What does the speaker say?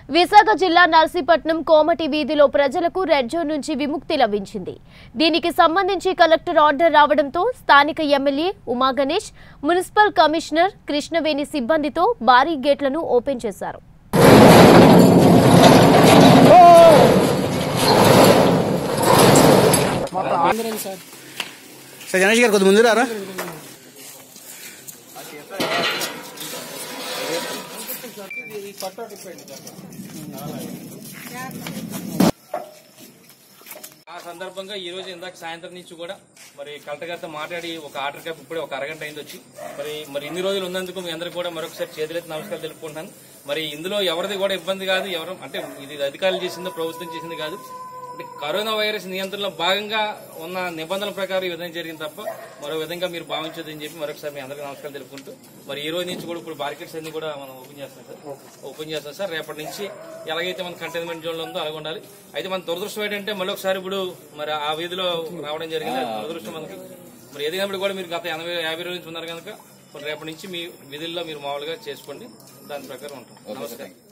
విశాఖ జిల్లా నర్సీపట్నం కోమటి వీధిలో ప్రజలకు రెడ్ జోన్ నుంచి విముక్తి లభించింది దీనికి సంబంధించి కలెక్టర్ ఆర్డర్ రావడంతో స్థానిక MLA Uma Ganesh municipal commissioner Krishnaveni సిబ్బందితో భారీ గేట్లను ఓపెన్ చేశారు సార్ గణేష్ గారు కొద్ది ముందు రారా ఆ సందర్భంగా ఈ రోజు ఇందాక సాయంత్రం నుంచి కూడా మరి కలెక్టర్ గారితో మాట్లాడి ఒక ఆర్డర్ క్యాప్ ఇప్పుడే ఒక అరగంట అయింది వచ్చి మరి మరి ఇన్ని రోజులు ఉన్నందుకు మీ అందరికీ కూడా మరొకసారి చేతులెత్తి నమస్కారం తెలుపుకుంటున్నాను మరి ఇందులో ఎవరిది కూడా ఇబ్బంది కాదు ఎవరు అంటే ఇది అధికారులు చేసిందో ప్రభుత్వం చేసింది కాదు అంటే కరోనా వైరస్ నియంత్రణలో భాగంగా ఉన్న నిబంధనల ప్రకారం ఈ విధంగా జరిగింది తప్ప మరో విధంగా మీరు భావించదని చెప్పి మరొకసారి మీ అందరికీ నమస్కారం తెలుపుకుంటూ మరి ఈ రోజు నుంచి కూడా ఇప్పుడు మార్కెట్స్ అన్ని కూడా మనం ఓపెన్ చేస్తాం సార్ ఓపెన్ చేస్తాం సార్ రేపటి నుంచి ఎలాగైతే మన కంటైన్మెంట్ జోన్ లో ఉందో అలాగ ఉండాలి అయితే మన దురదృష్టం ఏంటంటే మళ్ళీ ఒకసారి ఇప్పుడు మరి ఆ వీధిలో రావడం జరిగింది అది దురదృష్టం మనకి మరి ఏదైనప్పుడు కూడా మీరు గత ఎనభై యాభై రోజుల నుంచి ఉన్నారు కనుక మరి రేపటి నుంచి మీ విధుల్లో మీరు మామూలుగా చేసుకోండి దాని ప్రకారం ఉంటాం నమస్కారం